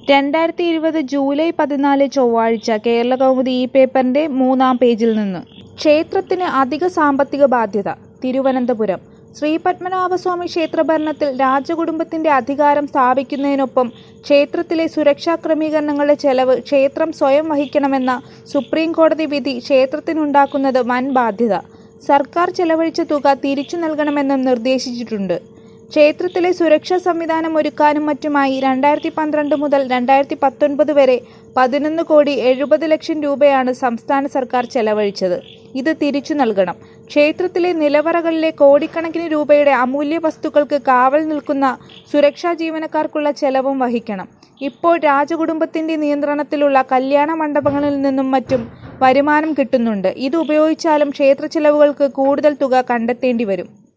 രണ്ടായിരത്തി ഇരുപത് ജൂലൈ പതിനാല് ചൊവ്വാഴ്ച കേരള കൗമുദി ഈ പേപ്പറിന്റെ മൂന്നാം പേജിൽ നിന്ന് ക്ഷേത്രത്തിന് അധിക സാമ്പത്തിക ബാധ്യത തിരുവനന്തപുരം ശ്രീപത്മനാഭസ്വാമി ക്ഷേത്രഭരണത്തിൽ രാജകുടുംബത്തിന്റെ അധികാരം സ്ഥാപിക്കുന്നതിനൊപ്പം ക്ഷേത്രത്തിലെ സുരക്ഷാ ക്രമീകരണങ്ങളുടെ ചെലവ് ക്ഷേത്രം സ്വയം വഹിക്കണമെന്ന സുപ്രീം കോടതി വിധി ക്ഷേത്രത്തിനുണ്ടാക്കുന്നത് വൻ ബാധ്യത സർക്കാർ ചെലവഴിച്ച തുക തിരിച്ചു നൽകണമെന്നും നിർദ്ദേശിച്ചിട്ടുണ്ട് ക്ഷേത്രത്തിലെ സുരക്ഷാ സംവിധാനം ഒരുക്കാനും മറ്റുമായി രണ്ടായിരത്തി പന്ത്രണ്ട് മുതൽ രണ്ടായിരത്തി പത്തൊൻപത് വരെ പതിനൊന്ന് കോടി എഴുപത് ലക്ഷം രൂപയാണ് സംസ്ഥാന സർക്കാർ ചെലവഴിച്ചത് ഇത് തിരിച്ചു നൽകണം ക്ഷേത്രത്തിലെ നിലവറകളിലെ കോടിക്കണക്കിന് രൂപയുടെ അമൂല്യ വസ്തുക്കൾക്ക് കാവൽ നിൽക്കുന്ന സുരക്ഷാ ജീവനക്കാർക്കുള്ള ചെലവും വഹിക്കണം ഇപ്പോൾ രാജകുടുംബത്തിന്റെ നിയന്ത്രണത്തിലുള്ള കല്യാണ മണ്ഡപങ്ങളിൽ നിന്നും മറ്റും വരുമാനം കിട്ടുന്നുണ്ട് ഇത് ഉപയോഗിച്ചാലും ക്ഷേത്ര ചെലവുകൾക്ക് കൂടുതൽ തുക കണ്ടെത്തേണ്ടി വരും